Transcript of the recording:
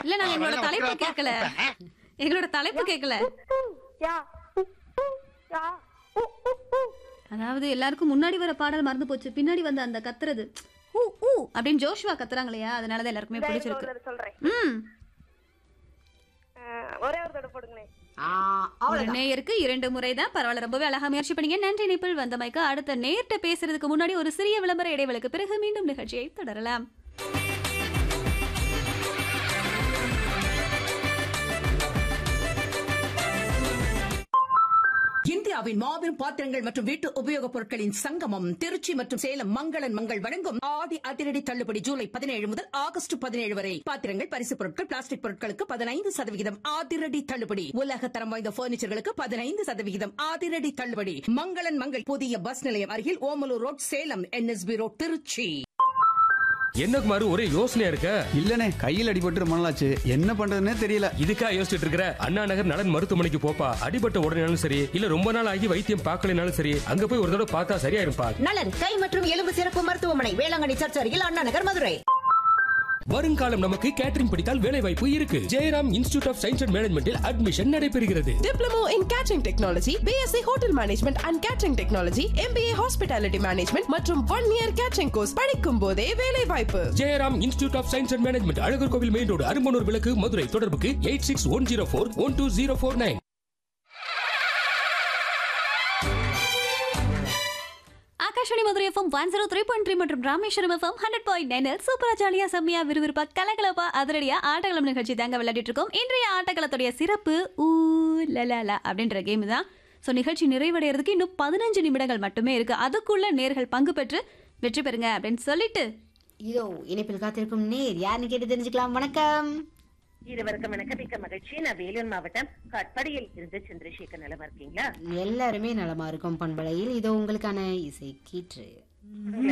இல்ல நாங்க எங்களோட தலைப்பு கேட்கல எங்களோட தலைப்பு கேட்கல யா யா அதாவது எல்லாருக்கும் முன்னாடி வர பாடல் மறந்து போச்சு பின்னாடி வந்து அந்த கத்துறது ஊ ஊ அப்படின்னு ஜோஷுவா கத்துறாங்க இல்லையா அதனாலதான் எல்லாருக்குமே பிடிச்சிருக்கு சொல்றேன் ம் அஹ், ஒரே ஒரு தடவை போடுங்களேன் ஆ, ஒரு அவ்வளவுதான் நேயருக்கு இரண்டு முறை தான் பரவாயில்ல ரொம்பவே அழகா முயற்சி பண்ணீங்க நன்றி நிப்பிள் வந்தமைக்கு அடுத்த நேர்கிட்ட பேசுறதுக்கு முன்னாடி ஒரு சிறிய விளம்பர இடைவெளிக்கு பிறகு மீண்டும் நிகழ்ச்சியை தொடரலாம் இந்தியாவின் மாபெரும் பாத்திரங்கள் மற்றும் வீட்டு உபயோகப் பொருட்களின் சங்கமம் திருச்சி மற்றும் சேலம் மங்களன் மங்கள் வழங்கும் ஆடி அதிரடி தள்ளுபடி ஜூலை பதினேழு முதல் ஆகஸ்ட் பதினேழு வரை பாத்திரங்கள் பரிசு பொருட்கள் பிளாஸ்டிக் பொருட்களுக்கு பதினைந்து சதவிகிதம் அதிரடி தள்ளுபடி உலக தரம் வாய்ந்த பர்னிச்சர்களுக்கு பதினைந்து சதவிகிதம் அதிரடி தள்ளுபடி மங்களன் மங்கள் புதிய பஸ் நிலையம் அருகில் Omalur road Salem NSP road Tiruchi என்ன குமாரு ஒரே யோசனையா இருக்க இல்லனே கையில் அடிபட்டு ரொம்ப நாளாச்சு என்ன பண்றதுன்னே தெரியல இதுக்கா யோசிச்சுட்டு இருக்கிற அண்ணா நகர் நலன் மருத்துவமனைக்கு போப்பா அடிபட்ட உடனேனாலும் சரி இல்ல ரொம்ப நாள் ஆகி வைத்தியம் பார்க்கலனாலும் சரி அங்க போய் ஒரு தடவை பார்த்தா சரியாயிருப்பா நலன் கை மற்றும் எலும்பு சிறப்பு மருத்துவமனை வேளாங்கண்ணி சர்ச் அருகில் அண்ணா நகர் மதுரை வருங்காலம் நமக்கு கேட்டரிங் படித்தால் வேலை வாய்ப்பு இருக்கு Jayaram institute of science and மேனேஜ்மெண்டில் அட்மிஷன் நடைபெறுகிறது Diploma in Catering Technology, BSc Hotel Management and Catering Technology, MBA Hospitality Management மற்றும் ஒன் இயர் கேட்டரிங் கோர்ஸ் படிக்கும் போதே வேலை வாய்ப்பு Jayaram institute of science and management Alagar Kovil main road Arumbanur விளக்கு மதுரை தொடர்புக்கு eight six one zero four one two zero four nine Akashvani Madurai FM one zero three point three மற்றும் Rameswaram FM hundred point நைனில் சூப்பரா ஜாலியா செம்மையா விறுவிறுப்பா கலகலப்பா அதிரடியா ஆட்டகளம் நிகழ்ச்சி தாங்க விளையாடிட்டு இருக்கோம் இன்றைய ஆட்டகளத்துடைய சிறப்பு ஊ லலா அப்படின்ற கேம் தான் ஸோ நிகழ்ச்சி நிறைவடைகிறதுக்கு இன்னும் பதினஞ்சு நிமிடங்கள் மட்டுமே இருக்கு அதுக்குள்ள நேர்கள் பங்கு பெற்று வெற்றி பெறுங்க அப்படின்னு சொல்லிட்டு இதோ இணைப்பில் காத்திருக்கும் நேர் யாருன்னு கேட்டு தெரிஞ்சுக்கலாம் வணக்கம் இருவருக்கும் வணக்கம் மிக்க மகிழ்ச்சி நான் வேலூர் மாவட்டம் கட்படியில் இருந்து சந்திரசேகர் நலமா இருக்கீங்களா எல்லாருமே நலமா இருக்கும் பண்பலையில் இதோ உங்களுக்கான இசை கீற்று